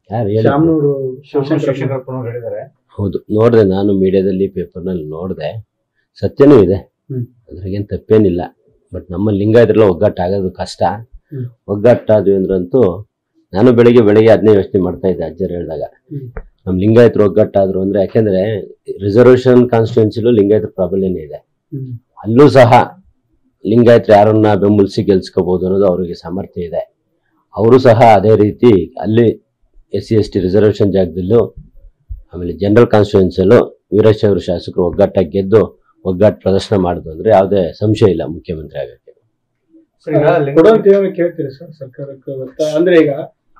ಯಾರು ಹೇಳಿ ಶಾಮನೂರು ಶಿವಶಂಕರ ಶಿವಶಂಕರ ಶಿವಶಂಕರಪ್ಪನವ್ರು ಹೇಳಿದ್ದಾರೆ ಹೌದು ನೋಡಿದೆ ನಾನು ಮೀಡಿಯಾದಲ್ಲಿ ಪೇಪರ್ನಲ್ಲಿ ನೋಡಿದೆ ಸತ್ಯನೂ ಇದೆ ಹ್ಮ್. ಅದ್ರಾಗೇನು ತಪ್ಪೇನಿಲ್ಲ ಬಟ್ ನಮ್ಮ ಲಿಂಗಾಯತರೆಲ್ಲ ಒಗ್ಗಟ್ಟಾಗೋದು ಕಷ್ಟ ಹ್ಮ್. ಒಗ್ಗಟ್ಟಾದ್ವಿ ಅಂದ್ರಂತೂ ನಾನು ಬೆಳಿಗ್ಗೆ ಬೆಳಿಗ್ಗೆ ಅದನ್ನೇ ಯೋಚನೆ ಮಾಡ್ತಾ ಇದ್ದೆ ಅಜ್ಜರು ಹೇಳಿದಾಗ ಹ್ಮ್. ನಮ್ಮ ಲಿಂಗಾಯತರು ಒಗ್ಗಟ್ಟಾದ್ರು ಅಂದ್ರೆ ಯಾಕೆಂದ್ರೆ ರಿಸರ್ವೇಷನ್ ಕಾನ್ಸ್ಟಿಟ್ಯೂನ್ಸಿಲೂ ಲಿಂಗಾಯತರ ಪ್ರಾಬಲ್ಯನೇ ಇದೆ ಹ್ಮ್. ಅಲ್ಲೂ ಸಹ ಲಿಂಗಾಯತರು ಯಾರನ್ನ ಬೆಂಬಲಿಸಿ ಗೆಲ್ಸ್ಕೋಬಹುದು ಅನ್ನೋದು ಅವರಿಗೆ ಸಾಮರ್ಥ್ಯ ಇದೆ ಅವರು ಸಹ ಅದೇ ರೀತಿ ಅಲ್ಲಿ S C S T reservation ಜಾಗದಲ್ಲೂ ಆಮೇಲೆ ಜನರಲ್ ಕಾನ್ಸ್ಟಿಟ್ಯೂನ್ಸಲ್ಲೂ ವೀರಶೈವರು ಶಾಸಕರು ಒಗ್ಗಟ್ಟಾಗಿ ಗೆದ್ದು ಒಗ್ಗಟ್ಟು ಪ್ರದರ್ಶನ ಮಾಡಿದ್ರು ಅಂದ್ರೆ ಯಾವುದೇ ಸಂಶಯ ಇಲ್ಲ ಮುಖ್ಯಮಂತ್ರಿ ಆಗಕ್ಕೆ ಸರ್ ಈಗ ಲಿಂಗ- ಕೊಡುವಂತ ಏನಾದ್ರು ಕೇಳ್ತೀರಿ ಸರ್ ಸರ್ಕಾರಕ್ಕೆ ಒತ್ತಾಯ ಅಂದ್ರೆ ಈಗ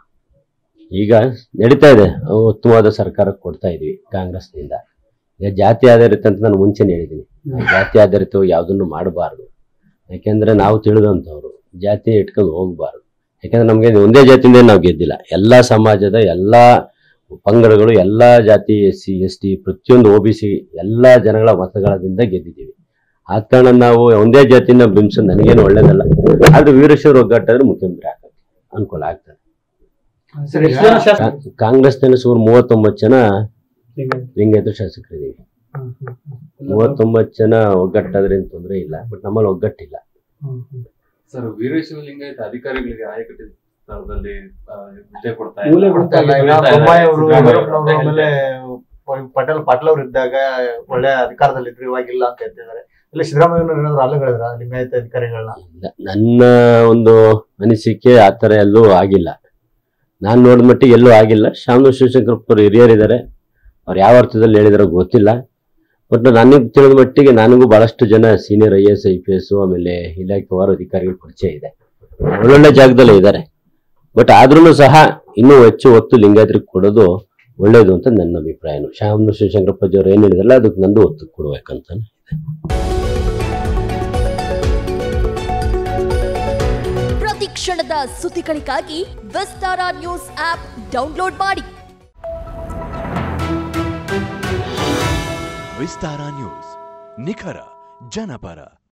ಈಗ ನಡೀತಾ ಇದೆ ಉತ್ತಮವಾದ ಸರ್ಕಾರಕ್ಕೆ ಕೊಡ್ತಾ ಇದೀವಿ ಕಾಂಗ್ರೆಸ್ನಿಂದ ಈಗ ಜಾತಿ ಆಧಾರಿತ ಅಂತ ನಾನು ಮುಂಚೆನೇ ಹೇಳಿದ್ದೀನಿ ಹ್ಮ್. ಜಾತಿ ಆಧಾರಿತವಾಗಿ ಯಾವುದನ್ನು ಮಾಡಬಾರ್ದು ಯಾಕೆಂದ್ರೆ ನಾವು ತಿಳಿದಂಥವ್ರು ಜಾತಿ ಇಟ್ಕೊಂಡು ಹೋಗ್ಬಾರ್ದು ಯಾಕಂದ್ರೆ ನಮಗೆ ಒಂದೇ ಜಾತಿಯಿಂದ ನಾವು ಗೆದ್ದಿಲ್ಲ ಎಲ್ಲ ಸಮಾಜದ ಎಲ್ಲ ಪಂಗಡಗಳು ಎಲ್ಲ ಜಾತಿ ಎಸ್ ಸಿ ಎಸ್ ಟಿ ಪ್ರತಿಯೊಂದು ಒ ಬಿ ಸಿ ಎಲ್ಲ ಜನಗಳ ಮತಗಳದಿಂದ ಗೆದ್ದಿದ್ದೀವಿ ಆದ ಕಾರಣ ನಾವು ಒಂದೇ ಜಾತಿನ ಬಿಂಬಿಸೋದು ನನಗೇನು ಒಳ್ಳೇದಲ್ಲ ಆದ್ರೆ ವೀರಶೈವ ಒಗ್ಗಟ್ಟಾದ್ರೆ ಮುಖ್ಯಮಂತ್ರಿ ಆಗಕ್ಕೆ ಅನುಕೂಲ ಆಗ್ತದೆ ಸರ್ ಎಷ್ಟು ಜನ ಈಗ ಶಾಸಕ ಕಾ- ಕಾಂಗ್ರೆಸ್ನಲ್ಲಿ ಸುಮಾರು ಮೂವತ್ತೊಂಬತ್ತು ಜನ ಈಗ ಲಿಂಗಾಯತ ಶಾಸಕರಿದ್ದೀವಿ ಹ್ಮ್, ಹ್ಮ್, ಹ್ಮ್. ಮೂವತ್ತೊಂಬತ್ತು ಜನ ಒಗ್ಗಟ್ಟಾದ್ರೆ ಏನು ತೊಂದರೆ ಇಲ್ಲ ಬಟ್ ನಮ್ಮಲ್ಲಿ ಒಗ್ಗಟ್ಟಿಲ್ಲ ಹ್ಮ್, ಹ್ಮ್. ಸರ್ ವೀರಶೈವ ಲಿಂಗಾಯತ ಅಧಿಕಾರಿಗಳಿಗೆ ಆಯಕಟ್ಟಿನ ಸ್ಥಳದಲ್ಲಿ ಆ, ಹುದ್ದೆ ಕೊಡ್ತಾ ಮೂಲೆ ಇಲ್ಲ. ಕೊಡ್ತಾ ಇಲ್ಲ. ಈಗ ಕೊಡ್ತಾ ಇಲ್ಲ. ಬೊಮ್ಮಾಯಿ ಅವರು ಸಿದ್ದರಾಮಯ್ಯ ಯಡಿಯೂರಪ್ಪನವರು ಅವರು ಆಮೇಲೆ ಪಟೇಲ್ ಪಾಟೀಲ್ ಅವ್ರು ಇದ್ದಾಗ ಒಳ್ಳೆ ಅಧಿಕಾರದಲ್ಲಿ ಇದ್ರು ಇವಾಗಿಲ್ಲ ಅಂತ ಹೇಳ್ತಿದ್ದಾರೆ ಇಲ್ಲ ಸಿದ್ದರಾಮಯ್ಯ ಏನಾದ್ರು ಅಲ್ಲಗಳಿದ್ರ ಲಿಂಗಾಯತ ಅಧಿಕಾರಿಗಳನ್ನ ಇಲ್ಲ. ನನ್ನ ಒಂದು ಅನಿಸಿಕೆ ಆ ಥರ ಎಲ್ಲೂ ಆಗಿಲ್ಲ ನಾನು ನೋಡಿದ ಮಟ್ಟಿಗೆ ಎಲ್ಲೂ ಆಗಿಲ್ಲ ಶಾಮನು ಶಿವಶಂಕರಪ್ಪರು ಹಿರಿಯರಿದ್ದಾರೆ ಅವ್ರು ಯಾವ ಅರ್ಥದಲ್ಲಿ ಹೇಳಿದಾರೋ ಗೊತ್ತಿಲ್ಲ ಬಟ್ ನನಗೆ ತಿಳಿದ ಮಟ್ಟಿಗೆ ನನಗೂ ಬಹಳಷ್ಟು ಜನ senior I S I P S ಆಮೇಲೆ ಇಲಾಖೆವಾರು ಅಧಿಕಾರಿಗಳ ಪರಿಚಯ ಇದೆ ಒಳ್ಳೊಳ್ಳೆ ಜಾಗದಲ್ಲೇ ಇದ್ದಾರೆ ಬಟ್ ಆದ್ರೂ ಸಹ ಇನ್ನೂ ಹೆಚ್ಚು ಒತ್ತು ಲಿಂಗಾಯತರಿಗೆ ಕೊಡೋದು ಒಳ್ಳೇದು ಅಂತ ನನ್ನ ಅಭಿಪ್ರಾಯನು ಶಾಮನು ಶಿವಶಂಕರಪ್ಪಾಜಿ ಅವ್ರು ಏನು ಹೇಳಿದಾರಲ್ಲ ಅದಕ್ಕೆ ನಂದು ಒತ್ತು ಕೊಡ್ಬೇಕಂತ ಪ್ರತಿ ಕ್ಷಣದ ಸುದ್ದಿಗಳಿಗಾಗಿ ವಿಸ್ತಾರ ನ್ಯೂಸ್ ಆಪ್ ಡೌನ್ಲೋಡ್ ಮಾಡಿ ವಿಸ್ತಾರ ನ್ಯೂಸ್ ನಿಖರ ಜನಪರ